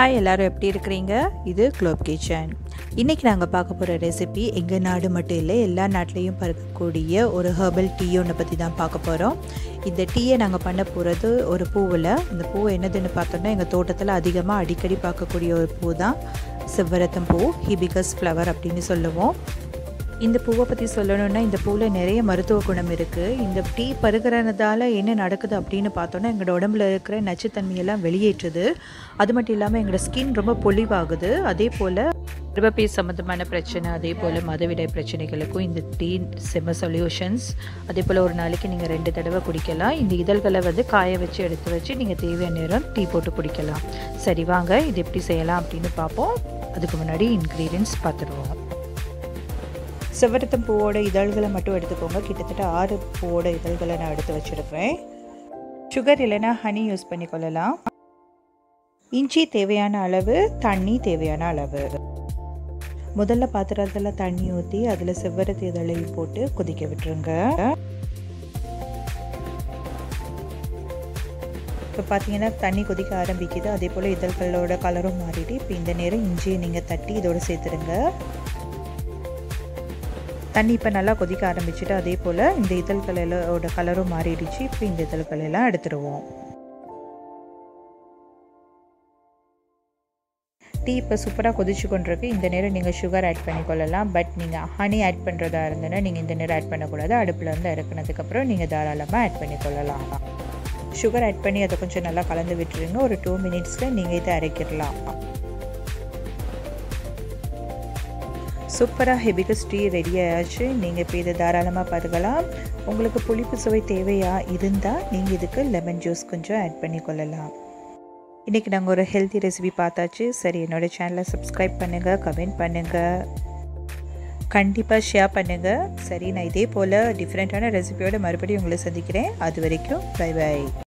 hi எல்லாரும் எப்படி இருக்கிறீங்க இது குளோப் கிச்சன் இன்றைக்கி நாங்கள் பார்க்க போகிற ரெசிபி எங்கள் நாடு மட்டும் இல்லை எல்லா நாட்டிலையும் பறக்கக்கூடிய ஒரு ஹெர்பல் டீ ஒன்று பற்றி தான் பார்க்க போகிறோம் இந்த டீயை நாங்கள் பண்ண போகிறது ஒரு பூவில் இந்த பூ என்னதுன்னு பார்த்தோன்னா எங்கள் தோட்டத்தில் அதிகமாக அடிக்கடி பார்க்கக்கூடிய ஒரு பூ தான் செவ்வரத்தம் பூ ஹிபிகஸ் ஃப்ளவர் அப்படின்னு சொல்லுவோம் இந்த பூவை பற்றி சொல்லணுன்னா இந்த பூவில் நிறைய மருத்துவ குணம் இருக்குது இந்த டீ பருகிறனதால என்ன நடக்குது அப்படின்னு பார்த்தோன்னா எங்களோட உடம்புல இருக்கிற நச்சுத்தன்மையெல்லாம் வெளியேற்றுது அது மட்டும் இல்லாமல் எங்களோட ஸ்கின் ரொம்ப பொலிவாகுது அதே போல் கர்ப்பப்பை சம்மந்தமான பிரச்சனை அதே போல் மதவிடாய் பிரச்சனைகளுக்கும் இந்த டீ செம சொல்யூஷன்ஸ் அதே போல் ஒரு நாளைக்கு நீங்கள் ரெண்டு தடவை குடிக்கலாம் இந்த இதழ்களை வந்து காய வச்சு எடுத்து வச்சு நீங்கள் தேவையான நேரம் டீ போட்டு குடிக்கலாம் சரி வாங்க இது எப்படி செய்யலாம் அப்படின்னு பார்ப்போம் அதுக்கு முன்னாடி இன்க்ரீடியன்ஸ் பார்த்துருவோம் செவ்வரத்தம் பூவோட இதழ்களை மட்டும் எடுத்துக்கோங்க கிட்டத்தட்ட ஆறு பூவோட இதழ்களை நான் எடுத்து வச்சுருப்பேன் சுகர் இல்லைன்னா ஹனி யூஸ் பண்ணிக்கொள்ளலாம் இஞ்சி தேவையான அளவு தண்ணி தேவையான அளவு முதல்ல பாத்திரத்தில் தண்ணி ஊற்றி அதில் செவ்வரத்து இதழையும் போட்டு கொதிக்க விட்டுருங்க இப்போ பார்த்தீங்கன்னா தண்ணி கொதிக்க ஆரம்பிக்குது அதே போல் இதழ்களோட கலரும் மாறிட்டு இப்போ இந்த நேரம் இஞ்சியை நீங்கள் தட்டி இதோடு சேர்த்துருங்க தண்ணி இப்போ நல்லா கொதிக்க ஆரம்பிச்சுட்டு அதே போல் இந்த இதழ்களோட கலரும் மாறிடுச்சு இப்போ இந்த இதழ்கள் எல்லாம் எடுத்துருவோம் டீ இப்போ சூப்பராக கொதிச்சு கொண்டிருக்கு இந்த நேரம் நீங்கள் சுகர் ஆட் பண்ணிக்கொள்ளலாம் பட் நீங்கள் ஹனி ஆட் பண்ணுறதா இருந்ததுன்னா நீங்கள் இந்த நேரம் ஆட் பண்ணக்கூடாது அடுப்பில் வந்து இறக்குனதுக்கப்புறம் நீங்கள் தாராளமாக ஆட் பண்ணிக்கொள்ளலாம் சுகர் ஆட் பண்ணி அதை கொஞ்சம் நல்லா கலந்து விட்டுருங்க ஒரு டூ மினிட்ஸில் நீங்கள் இதை அரைக்கிடலாம் சூப்பராக ஹெபிகஸ் டீ ரெடி ஆயாச்சு நீங்கள் இப்போ இதை தாராளமாக பருகலாம் உங்களுக்கு புளிப்பு சுவை தேவையா இருந்தால் நீங்கள் இதுக்கு லெமன் ஜூஸ் கொஞ்சம் ஆட் பண்ணி கொள்ளலாம் இன்றைக்கி நாங்கள் ஒரு ஹெல்த்தி ரெசிபி பார்த்தாச்சு சரி என்னோடய சேனலை சப்ஸ்கிரைப் பண்ணுங்கள் கமெண்ட் பண்ணுங்கள் கண்டிப்பாக ஷேர் பண்ணுங்கள் சரி நான் இதே போல் டிஃப்ரெண்ட்டான ரெசிபியோட மறுபடியும் உங்களை சந்திக்கிறேன் அது வரைக்கும் பை பை